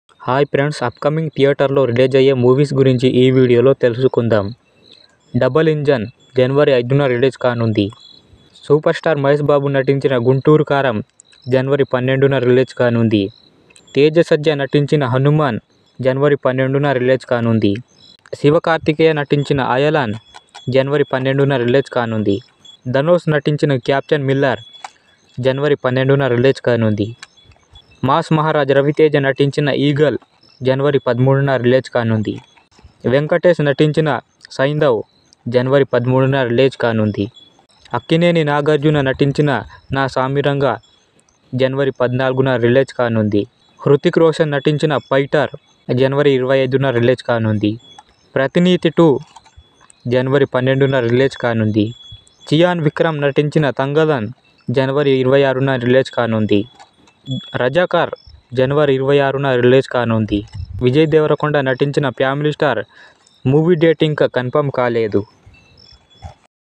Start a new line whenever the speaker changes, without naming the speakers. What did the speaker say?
hi friends upcoming థియేటర్లో release అయ్యే movies గురించి ఈ వీడియోలో తెలుసుకుందాం డబల్ ఇంజన్ జనవరి ఐదున రిలీజ్ కానుంది సూపర్ స్టార్ మహేష్ బాబు నటించిన గుంటూరు కారం జనవరి పన్నెండున రిలీజ్ కానుంది తేజ సజ్జ నటించిన హనుమాన్ జనవరి పన్నెండున రిలీజ్ కానుంది శివకార్తికేయ నటించిన అయలాన్ జనవరి పన్నెండున రిలీజ్ కానుంది ధనుష్ నటించిన క్యాప్టెన్ మిల్లర్ జనవరి పన్నెండున రిలీజ్ కానుంది మాస్ మహారాజ్ రవితేజ నటించిన ఈగల్ జనవరి పదమూడున రిలీజ్ కానుంది వెంకటేష్ నటించిన సైంధవ్ జనవరి పదమూడున రిలీజ్ కానుంది అక్కినేని నాగార్జున నటించిన నా సామిరంగ జనవరి పద్నాలుగున రిలీజ్ కానుంది హృతిక్ రోషన్ నటించిన ఫైటర్ జనవరి ఇరవై ఐదున రిలీజ్ కానుంది ప్రతినీతి టూ జనవరి పన్నెండున రిలీజ్ కానుంది చియాన్ విక్రమ్ నటించిన తంగలన్ జనవరి ఇరవై ఆరున రిలీజ్ కానుంది రజాకార్ జనవరి ఇరవై ఆరున రిలీజ్ కానుంది విజయ్ దేవరకొండ నటించిన ఫ్యామిలీ స్టార్ మూవీ డేట్ ఇంకా కన్ఫర్మ్ కాలేదు